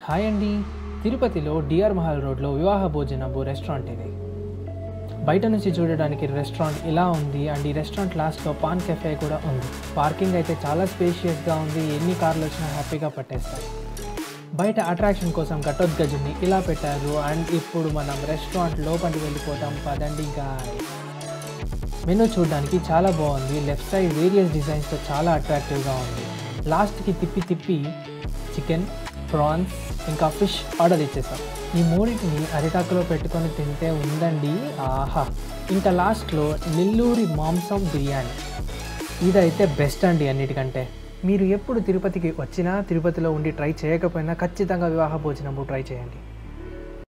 hi అండి తిరుపతిలో DR Mahal రోడ్లో వివాహ భోజనము రెస్టారెంట్ ఇది బయట నుంచి చూడడానికి రెస్టారెంట్ ఇలా ఉంది అండ్ ఈ రెస్టారెంట్ లాస్ట్లో పాన్ కెఫే కూడా ఉంది పార్కింగ్ అయితే చాలా స్పేషియస్గా ఉంది ఎన్ని కార్లు వచ్చినా హ్యాపీగా పట్టేస్తాయి బయట అట్రాక్షన్ కోసం ఘటోద్గజుని ఇలా పెట్టారు అండ్ ఇప్పుడు మనం రెస్టారెంట్ లోపలికి వెళ్ళిపోతాం పదండి గాయ్ మెనూ చూడడానికి చాలా బాగుంది లెఫ్ట్ సైడ్ వేరియస్ డిజైన్స్తో చాలా అట్రాక్టివ్గా ఉంది లాస్ట్కి తిప్పి తిప్పి చికెన్ ప్రాన్స్ ఇంకా ఫిష్ ఆర్డర్ ఇచ్చేసాం ఈ మూడింటిని అరిటాకులో పెట్టుకొని తింటే ఉందండి ఆహా ఇంకా లాస్ట్లో నెల్లూరి మాంసం బిర్యానీ ఇదైతే బెస్ట్ అండి అన్నిటికంటే మీరు ఎప్పుడు తిరుపతికి వచ్చినా తిరుపతిలో ఉండి ట్రై చేయకపోయినా ఖచ్చితంగా వివాహ భోజనము ట్రై చేయండి